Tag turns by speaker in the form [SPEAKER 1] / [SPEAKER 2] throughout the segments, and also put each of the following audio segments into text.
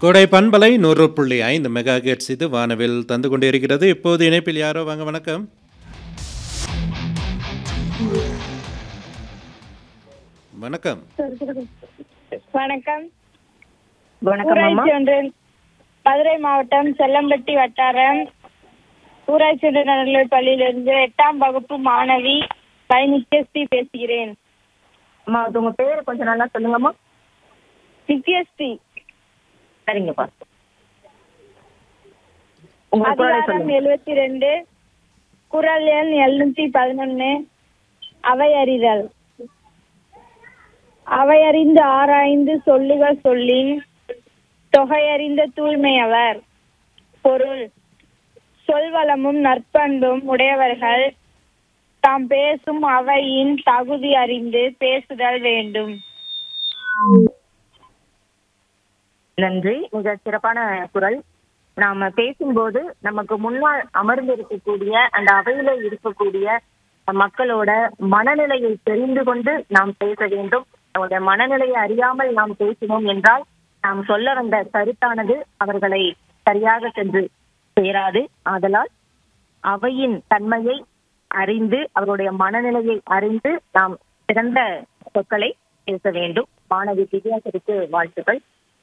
[SPEAKER 1] கோடை பண்பலை நூறு புள்ளி ஐந்து மெகா ஹெர்ட்ஸ் இது வானவில் தந்து கொண்டிருக்கிறது இப்போது இணைப்பில் யாரோ வாங்க வணக்கம் வணக்கம்
[SPEAKER 2] வணக்கம்
[SPEAKER 3] வணக்கம் அம்மா
[SPEAKER 2] ஊராட்சி ஒன்றில் மதுரை மாவட்டம் செல்லம்பட்டி வட்டாரம் ஊராட்சி ஒன்றிய நடுநிலைப் பள்ளியிலிருந்து எட்டாம் வகுப்பு மாணவி நித்யஸ்ரீ பேசுகிறேன்
[SPEAKER 3] அம்மா அது உங்க பேரை கொஞ்சம் நல்லா சொல்லுங்கம்மா
[SPEAKER 2] நித்யஸ்ரீ
[SPEAKER 3] சரிங்கப்பா உங்க குரலை
[SPEAKER 2] அதிகாரம்
[SPEAKER 3] சொல்லுங்க
[SPEAKER 2] எழுபத்தி ரெண்டு குரல் எண் எழுநூத்தி பதினொன்னு அவை அறிதல் அவையறிந்து ஆராய்ந்து சொல்லுக சொல்லின் தொகையறிந்த தூய்மையவர் பொருள் சொல்வளமும் நற்பண்பும் உடையவர்கள் தாம் பேசும் அவையின் தகுதி அறிந்து பேசுதல் வேண்டும்
[SPEAKER 3] நன்றி மிக சிறப்பான குரல் நாம பேசும்போது நமக்கு முன்னால் அமர்ந்து இருக்கக்கூடிய அந்த அவையில இருக்கக்கூடிய மக்களோட மனநிலையை தெரிந்து கொண்டு நாம் பேச வேண்டும் அவருடைய மனநிலையை அறியாமல் நாம் பேசினோம் என்றால் நாம் சொல்ல வந்த கருத்தானது அவர்களை சரியாக சென்று சேராது ஆதலால் அவையின் தன்மையை அறிந்து அவருடைய மனநிலையை அறிந்து நாம் சிறந்த சொற்களை பேச வேண்டும் மாணவி திவ்யாசருக்கு வாழ்த்துக்கள்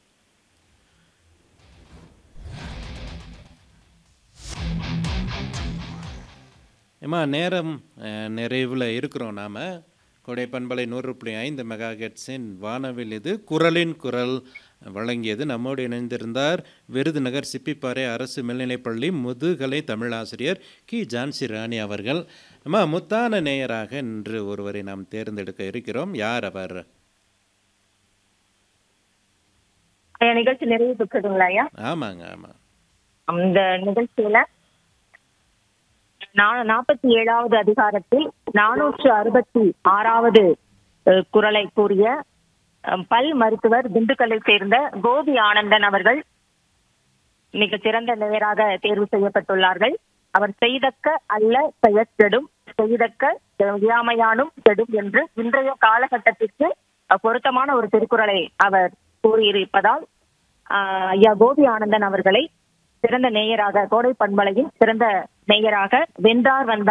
[SPEAKER 1] ஏம்மா நேரம் அஹ், நிறைவில் இருக்கிறோம் நாம் கோடை பண்பலை நூறு புள்ளி ஐந்து மெகா ஹெர்ட்ஸின் வானவில் இது குரலின் குரல் வழங்கியது நம்மோடு இணைந்திருந்தார் விருதுநகர் சிப்பிப்பாறை அரசு மேல்நிலைப்பள்ளி முதுகலை தமிழாசிரியர் கி ஜான்சி ராணி அவர்கள் அம்மா முத்தான நேயராக இன்று ஒருவரை நாம் தேர்ந்தெடுக்க இருக்கிறோம் யார் அவர்
[SPEAKER 3] ஐயா நிகழ்ச்சி நிறைவு பெற்றதுங்களா ஐயா
[SPEAKER 1] ஆமாங்க ஆமாம்
[SPEAKER 3] அந்த நிகழ்ச்சியில நா- நாற்பத்தி ஏழாவது அதிகாரத்தில் நானூற்று அறுபத்தி ஆறாவது அஹ், குறளை கூறிய அஹ், பல் மருத்துவர் திண்டுக்கல்லை சேர்ந்த கோபி ஆனந்தன் அவர்கள் மிக சிறந்த நேயராக தேர்வு செய்யப்பட்டுள்ளார்கள் அவர் செய்தக்க அல்ல செயற்கெடும் செய்தக்க செய்யாமையானும் கெடும் என்று இன்றைய காலகட்டத்திற்கு அஹ், பொருத்தமான ஒரு திருக்குறளை அவர் கூறியிருப்பதால் ஆஹ், ஐயா கோபி ஆனந்தன் அவர்களை சிறந்த நேயராக கோடை பண்பலையின் சிறந்த நேயராக வென்றார் வந்தார்